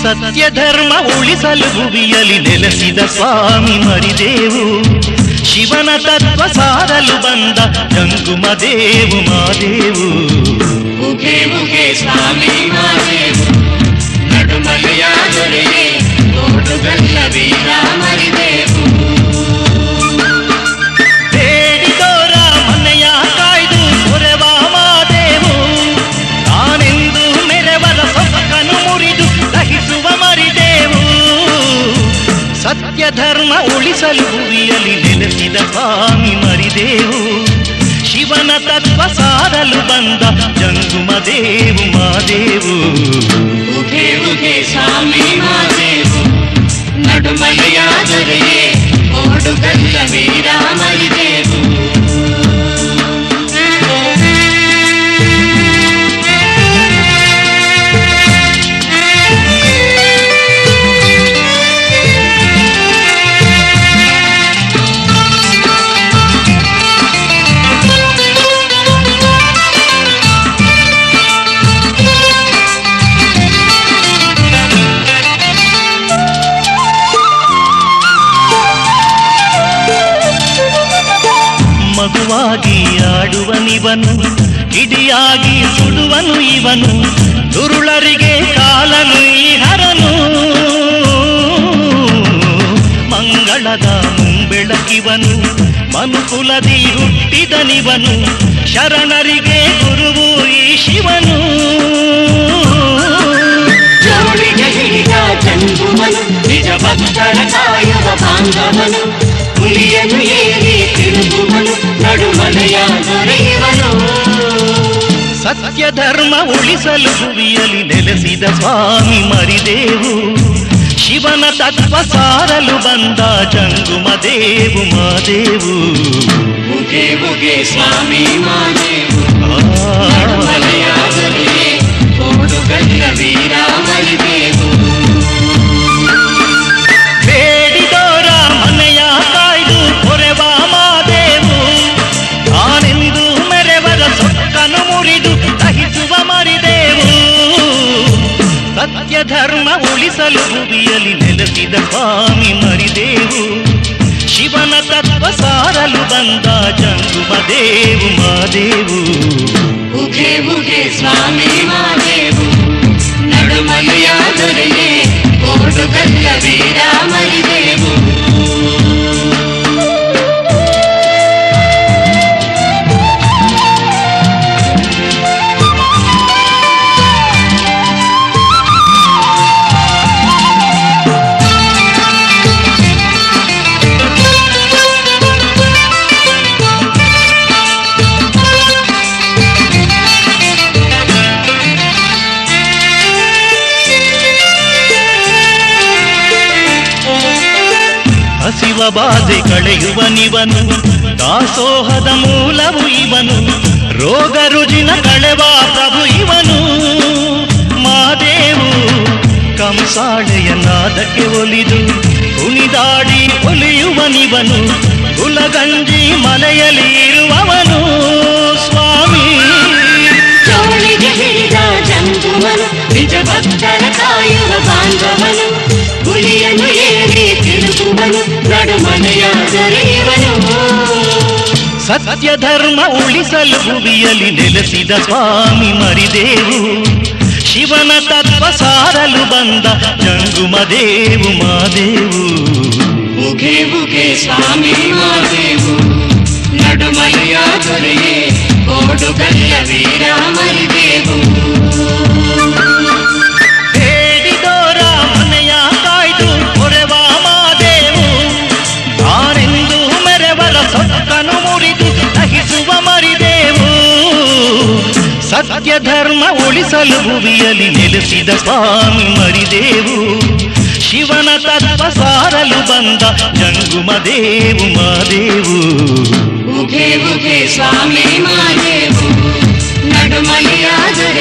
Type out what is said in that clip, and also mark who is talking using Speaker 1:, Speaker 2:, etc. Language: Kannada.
Speaker 1: ಸತ್ಯ ಧರ್ಮ ಉಳಿಸಲು ಭುವಿಯಲ್ಲಿ ನೆಲೆಸಿದ ಸ್ವಾಮಿ ಮರಿದೇವು ಶಿವನ ತತ್ವ ಸಾರಲು ಬಂದ ಜಂಗುಮ ದೇವು ಮಾದೇವು
Speaker 2: ಉಗೆ ಉಗೆ ಸ್ವಾಮಿ ಮಾದೇವು ನಡುಮಲೆಯ ದೊರೆಯೇ ಓಡುಗಲ್ಲ ವೀರ ಮರಿದೇವು
Speaker 1: ಬೇಡಿದೋರ ಮನೆಯ ಕಾಯ್ದು ಕೊರೆವ ಮಾದೇವು ತಾನೆಂದು ಮೆರೆವರ ಸೊಕ್ಕನು ಮುರಿದು ದಹಿಸುವ ಮರಿದೇವು ಸತ್ಯ ಧರ್ಮ ಉಳಿಸಲು ಭುವಿಯಲ್ಲಿ ನೆಲೆಸಿದ ಸ್ವಾಮಿ ಮರಿದೇವು ಶಿವನ ತತ್ವ ಸಾರಲು ಬಂದ ಜಂಗುಮ ದೇವು ಮಾದೇವು
Speaker 2: ಉಗೆ ಉಗೆ ಸ್ವಾಮಿ ಮಾದೇವು ನಡುಮಲೆಯ ದೊರೆಯೇ ಓಡುಗಲ್ಲ ವೀರ ಮರಿದೇವು
Speaker 1: ಮಗುವಾಗಿ ಆಡುವನಿವನು ಕಿಡಿಯಾಗಿ ಸುಡುವನು ಇವನು ದುರುಳರಿಗೆ ಕಾಲನು ಈ ಹರನು ಮಂಗಳದ ಮುಂಬೆಳಕಿವನು ಮನುಕುಲದಿ ಹುಟ್ಟಿದನಿವನು ಶರಣರಿಗೆ ಗುರುವು ಈ ಶಿವನು
Speaker 2: ಜೋಳಿಗೆ ಹಿಡಿದ ಜಂಗುಮನು ನಿಜ ಭಕ್ತರ ಕಾಯುವ ಬಾಂಧವನು ಹುಲಿಯನ್ನು ಏರಿ ತಿರುಗುವನು ನಡುಮಲೆಯ ದೊರೆಯುವನು
Speaker 1: ಸತ್ಯ ಧರ್ಮ ಉಳಿಸಲು ಭುವಿಯಲ್ಲಿ ನೆಲೆಸಿದ ಸ್ವಾಮಿ ಮರಿದೇವು ಶಿವನ ತತ್ವ ಸಾರಲು ಬಂದ ಜಂಗುಮ ದೇವು ಮಾದೇವು
Speaker 2: ಉಗೆ ಉಗೆ ಸ್ವಾಮಿ ಮಾದೇವು
Speaker 1: ಆ,
Speaker 2: ನಡುಮಲೆಯ ದೊರೆಯೇ ಓಡುಗಲ್ಲ ವೀರ ಮರಿದೇವು
Speaker 1: ಬೇಡಿದೋರ ಮನೆಯ ಕಾಯ್ದು ಕೊರೆವ ಮಾದೇವು ತಾನೆಂದು ಮೆರೆವರ ಸೊಕ್ಕನು ಮುರಿದು ದಹಿಸುವ ಮರಿದೇವು ಸತ್ಯ ಧರ್ಮ ಉಳಿಸಲು ಭುವಿಯಲ್ಲಿ ನೆಲೆಸಿದ ಸ್ವಾಮಿ ಮರಿದೇವು ಶಿವನ ತತ್ವ ಸಾರಲು ಬಂದ ಜಂಗುಮ ದೇವು ಮಾದೇವು
Speaker 2: ಉಗೆ ಉಗೆ ಸ್ವಾಮಿ ಮಾದೇವು ನಡುಮಲೆಯ ದೊರೆಯೇ ಓಡುಗಲ್ಲ ವೀರ ಮರಿದೇವು
Speaker 1: ಹಸಿವ ಬಾಧೆ ಕಳೆಯುವನಿವನು ದಾಸೋಹದ ಮೂಲವು ಇವನು ರೋಗ ರುಜಿನ ಕಳೆವ ಪ್ರಭು ಇವನು ಮಾದೇವು ಕಂಸಾಳೆಯ ನಾದಕ್ಕೆ ಒಲಿದು ಕುಣಿದಾಡಿ ಒಲಿಯುವನಿವನು ಕುಲಗಂಜಿ ಮಲೆಯಲ್ಲಿ ಇರುವವನು ಸ್ವಾಮಿ
Speaker 2: ಚೋಳಿಗೆ ಹಿಡಿದ ಜಂಗುಮನು ನಿಜ ಭಕ್ತರ ಕಾಯುವ ಬಾಂಧವನು ಹುಲಿಯನ್ನು ಏರಿ ತಿರುಗುವನು ನಡುಮನೆಯ ದೊರೆಯುವನು
Speaker 1: ಸತ್ಯ ಧರ್ಮ ಉಳಿಸಲು ಭುವಿಯಲ್ಲಿ ನೆಲೆಸಿದ ಸ್ವಾಮಿ ಮರಿದೇವು ಶಿವನ ತತ್ವ ಸಾರಲು ಬಂದ ಜಂಗುಮ ದೇವು ಮಾದೇವು
Speaker 2: ಉಗೆ ಉಗೆ ಸ್ವಾಮಿ ಮಾದೇವು ನಡುಮಲೆಯ ದೊರೆಯೇ ಓಡುಗಲ್ಲ ವೀರ ಮರಿದೇವು
Speaker 1: ಬೇಡಿದೋರ ಮನೆಯ ಕಾಯ್ದು ಕೊರೆವ ಮಾದೇವು ತಾನೆಂದು ಮೆರೆವರ ಸೊಕ್ಕನು ಮುರಿದು ದಹಿಸುವ ಮರಿದೇವು ಸತ್ಯ ಧರ್ಮ ಉಳಿಸಲು ಭುವಿಯಲ್ಲಿ ನೆಲೆಸಿದ ಸ್ವಾಮಿ ಮರಿದೇವು ಶಿವನ ತತ್ವ ಸಾರಲು ಬಂದ ಜಂಗುಮ ದೇವು ಮಾದೇವು
Speaker 2: ಉಗೆ ಉಗೆ ಸ್ವಾಮಿ ಮಾದೇವು ನಡುಮಲೆಯ ದೊರೆ